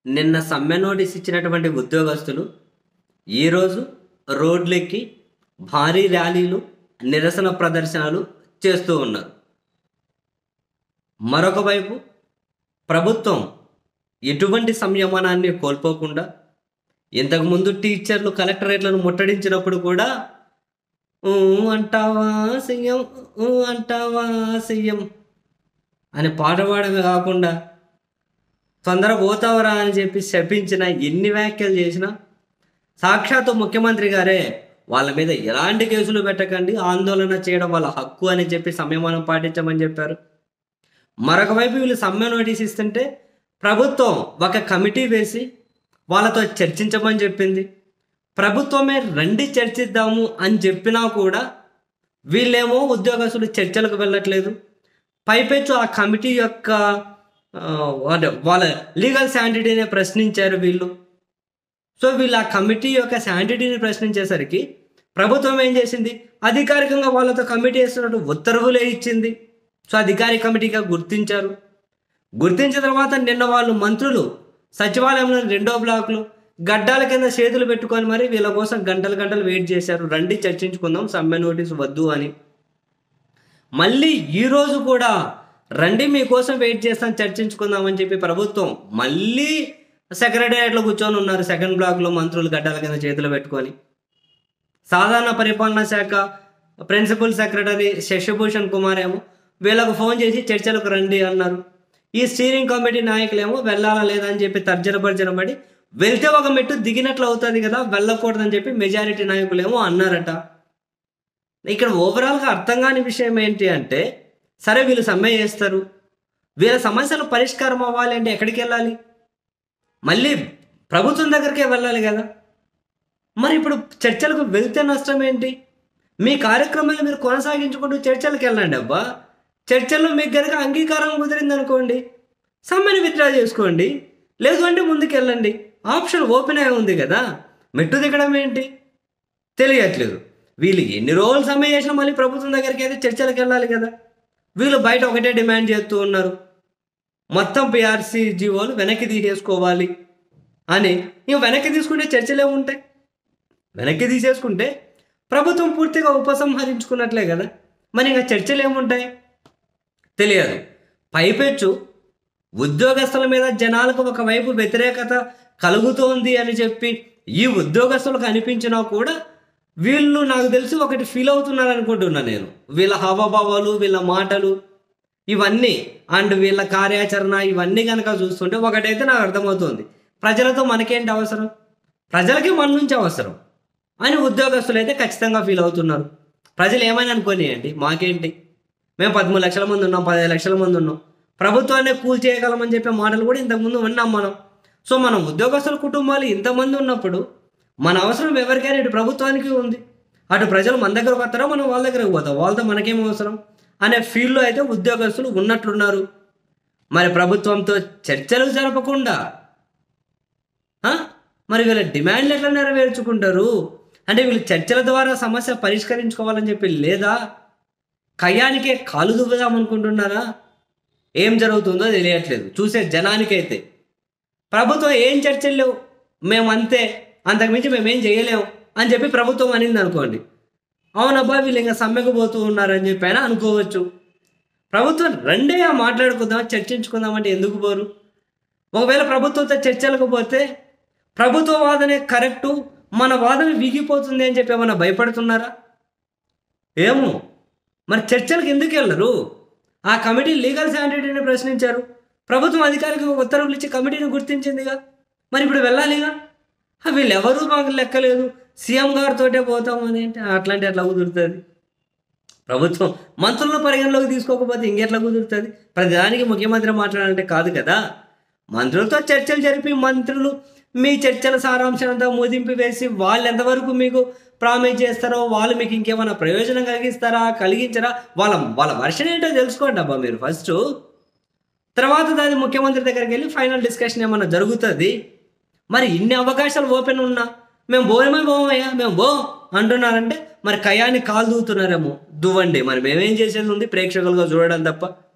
నిన్న సమ్మె నోటీస్ ఇచ్చినటువంటి ఉద్యోగస్తులు ఈరోజు రోడ్లెక్కి భారీ ర్యాలీలు నిరసన ప్రదర్శనలు చేస్తూ ఉన్నారు మరొక వైపు ప్రభుత్వం ఎటువంటి సంయమనాన్ని కోల్పోకుండా ఇంతకుముందు టీచర్లు కలెక్టరేట్లను ముట్టడించినప్పుడు కూడా "ఊ అంటావా సీఎం ఊ అంటావా సీఎం అని పాట పాడమే కాకుండా తొందర పోతావరా అని చెప్పి శపించిన ఎన్ని వ్యాఖ్యలు చేసినా సాక్షాత్తు ముఖ్యమంత్రి గారే వాళ్ళ మీద ఎలాంటి కేసులు పెట్టకండి ఆందోళన చేయడం వాళ్ళ హక్కు అని చెప్పి సంయమనం పాటించమని చెప్పారు మరొక వైపు వీళ్ళు సమ్మె నోటీస్ ఇస్తుంటే ప్రభుత్వం ఒక కమిటీ వేసి వాళ్ళతో చర్చించమని చెప్పింది ప్రభుత్వమే రండి చర్చిద్దాము అని చెప్పినా కూడా వీళ్ళేమో ఉద్యోగస్తులు చర్చలకు వెళ్ళట్లేదు పైపెచ్చు ఆ కమిటీ యొక్క ఆ, వాళ్ళ- వాళ్ళ లీగల్ శాంటిటీని ప్రశ్నించారు వీళ్ళు సో వీళ్ళు ఆ కమిటీ యొక్క శాంటిటీని ప్రశ్నించేసరికి ప్రభుత్వం ఏం చేసింది అధికారికంగా వాళ్ళతో కమిటీ వేస్తున్నట్టు ఉత్తర్వులే ఇచ్చింది సో అధికారిక కమిటీగా గుర్తించారు గుర్తించిన తర్వాత నిన్న వాళ్ళు మంత్రులు సచివాలయంలో రెండో బ్లాక్లో గడ్డాల కింద చేతులు పెట్టుకొని మరి వీళ్ళ కోసం గంటలు గంటలు వెయిట్ చేశారు రండి చర్చించుకుందాం సమ్మె నోటీస్ వద్దు అని మళ్ళీ ఈరోజు కూడా రండి మీకోసం వెయిట్ చేస్తాం చర్చించుకుందాం అని చెప్పి ప్రభుత్వం మళ్ళీ సెక్రటేరియట్లో కూర్చొని ఉన్నారు సెకండ్ బ్లాక్లో మంత్రులు గడ్డల కింద చేతులు పెట్టుకొని సాధారణ పరిపాలనా శాఖ ప్రిన్సిపల్ సెక్రటరీ శశిభూషణ్ కుమార్ ఏమో వీళ్ళకు ఫోన్ చేసి చర్చలకు రండి అన్నారు ఈ స్టీరింగ్ కమిటీ నాయకులేమో వెళ్ళాలా లేదా అని చెప్పి తర్జన భర్జన పడి వెళ్తే ఒక మెట్టు దిగినట్లు అవుతుంది కదా వెళ్ళకూడదని చెప్పి మెజారిటీ నాయకులేమో అన్నారట ఇక్కడ ఓవరాల్గా అర్థం కాని విషయం ఏంటి అంటే సరే వీళ్ళు సమ్మె చేస్తారు వీళ్ళ సమస్యలు పరిష్కారం అవ్వాలి అంటే ఎక్కడికి వెళ్ళాలి మళ్ళీ ప్రభుత్వం దగ్గరికే వెళ్ళాలి కదా మరి ఇప్పుడు చర్చలకు వెళ్తే నష్టం ఏంటి మీ కార్యక్రమాలు మీరు కొనసాగించుకుంటూ చర్చలకు వెళ్ళండి అబ్బా చర్చల్లో మీకు కనుక అంగీకారం కుదిరింది అనుకోండి సమ్మెని విత్డ్రా చేసుకోండి లేదు అంటే ముందుకు వెళ్ళండి ఆప్షన్ ఓపెన్ అయి ఉంది కదా మెట్టు దిగడం ఏంటి తెలియట్లేదు వీళ్ళు ఎన్ని రోజులు సమ్మె చేసినా మళ్ళీ ప్రభుత్వం దగ్గరికి అయితే చర్చలకు వెళ్ళాలి కదా వీళ్ళు బయట ఒకటే డిమాండ్ చేస్తూ ఉన్నారు మొత్తం పిఆర్సీ జీవోలు వెనక్కి తీసేసుకోవాలి అని ఇక వెనక్కి తీసుకుంటే చర్చలు ఏముంటాయి వెనక్కి తీసేసుకుంటే ప్రభుత్వం పూర్తిగా ఉపసంహరించుకున్నట్లే కదా మరి ఇంకా చర్చలు ఏముంటాయి తెలియదు పైపెచ్చు ఉద్యోగస్తుల మీద జనాలకు ఒకవైపు వ్యతిరేకత కలుగుతోంది అని చెప్పి ఈ ఉద్యోగస్తులకు అనిపించినా కూడా వీళ్ళు నాకు తెలిసి ఒకటి ఫీల్ అవుతున్నారు అనుకుంటున్నా నేను వీళ్ళ హావభావాలు వీళ్ళ మాటలు ఇవన్నీ అండ్ వీళ్ళ కార్యాచరణ ఇవన్నీ కనుక చూస్తుంటే ఒకటైతే నాకు అర్థమవుతుంది ప్రజలతో మనకేంటి అవసరం ప్రజలకి మన నుంచి అవసరం అని ఉద్యోగస్తులు అయితే ఖచ్చితంగా ఫీల్ అవుతున్నారు ప్రజలు ఏమైనా అనుకోనియండి మాకేంటి మేము పదమూడు లక్షల మంది ఉన్నాం పదిహేను లక్షల మంది ఉన్నాం ప్రభుత్వాన్ని కూల్ చేయగలమని చెప్పే మాటలు కూడా ఇంతకుముందు విన్నాం మనం సో మనం ఉద్యోగస్తుల కుటుంబాలు ఇంతమంది ఉన్నప్పుడు మన అవసరం ఎవరికైనా ఇటు ప్రభుత్వానికి ఉంది అటు ప్రజలు మన దగ్గరకు వస్తారా మనం వాళ్ళ దగ్గరకు పోతాం వాళ్ళతో మనకేం అవసరం అనే ఫీల్డ్లో అయితే ఉద్యోగస్తులు ఉన్నట్లున్నారు మరి ప్రభుత్వంతో చర్చలు జరపకుండా ఆ? మరి వీళ్ళ డిమాండ్లు ఎట్లా నెరవేర్చుకుంటారు అంటే వీళ్ళు చర్చల ద్వారా సమస్య పరిష్కరించుకోవాలని చెప్పి లేదా కయ్యానికే కాలు దువ్వుదాం అనుకుంటున్నారా ఏం జరుగుతుందో తెలియట్లేదు చూసే జనానికైతే ప్రభుత్వం ఏం చర్చలు లేవు మేము అంతే అంతకుమించి మేము ఏం చేయలేము అని చెప్పి ప్రభుత్వం అనింది అనుకోండి అవునబ్బా వీళ్ళు ఇంకా సమ్మెకు పోతూ ఉన్నారని చెప్పి అయినా అనుకోవచ్చు ప్రభుత్వం రెండే మాట్లాడుకుందాం చర్చించుకుందాం అంటే ఎందుకు పోరు ఒకవేళ ప్రభుత్వంతో చర్చలకు పోతే ప్రభుత్వ వాదనే కరెక్టు మన వాదన వీగిపోతుంది అని చెప్పి ఏమన్నా భయపడుతున్నారా ఏమో మరి చర్చలకు ఎందుకు వెళ్ళరు ఆ కమిటీ లీగల్ శాంటిటీని ప్రశ్నించారు ప్రభుత్వం అధికారికి ఉత్తర్వులు ఇచ్చి కమిటీని గుర్తించిందిగా మరి ఇప్పుడు వెళ్ళాలిగా ఆ వీళ్ళెవరూ మాకు లెక్కలేదు సీఎం గారితోటే పోతాం అని అంటే అట్లాంటి అట్లా కుదురుతుంది ప్రభుత్వం మంత్రులను పరిగణలోకి తీసుకోకపోతే ఇంకెట్లా కుదురుతుంది ప్రతిదానికి ముఖ్యమంత్రి మాట్లాడాలంటే కాదు కదా మంత్రులతో చర్చలు జరిపి మంత్రులు మీ చర్చల సారాంశం అంతా ముదింపు వేసి వాళ్ళు ఎంతవరకు మీకు ప్రామిస్ చేస్తారో వాళ్ళు మీకు ఇంకేమైనా ప్రయోజనం కలిగిస్తారా కలిగించరా వాళ్ళ వాళ్ళ వర్షన్ ఏంటో తెలుసుకోండి అబ్బా మీరు ఫస్ట్ తర్వాత దాని ముఖ్యమంత్రి దగ్గరికి వెళ్ళి ఫైనల్ డిస్కషన్ ఏమన్నా జరుగుతుంది మరి ఇన్ని అవకాశాలు ఓపెన్ ఉన్నా మేము బోయమే పోమయ్యా మేము బో అంటున్నారంటే మరి కయాన్ని కాలు దూతున్నారేమో దువ్వండి మరి మేమేం చేసేది ఉంది ప్రేక్షకులుగా చూడడం తప్ప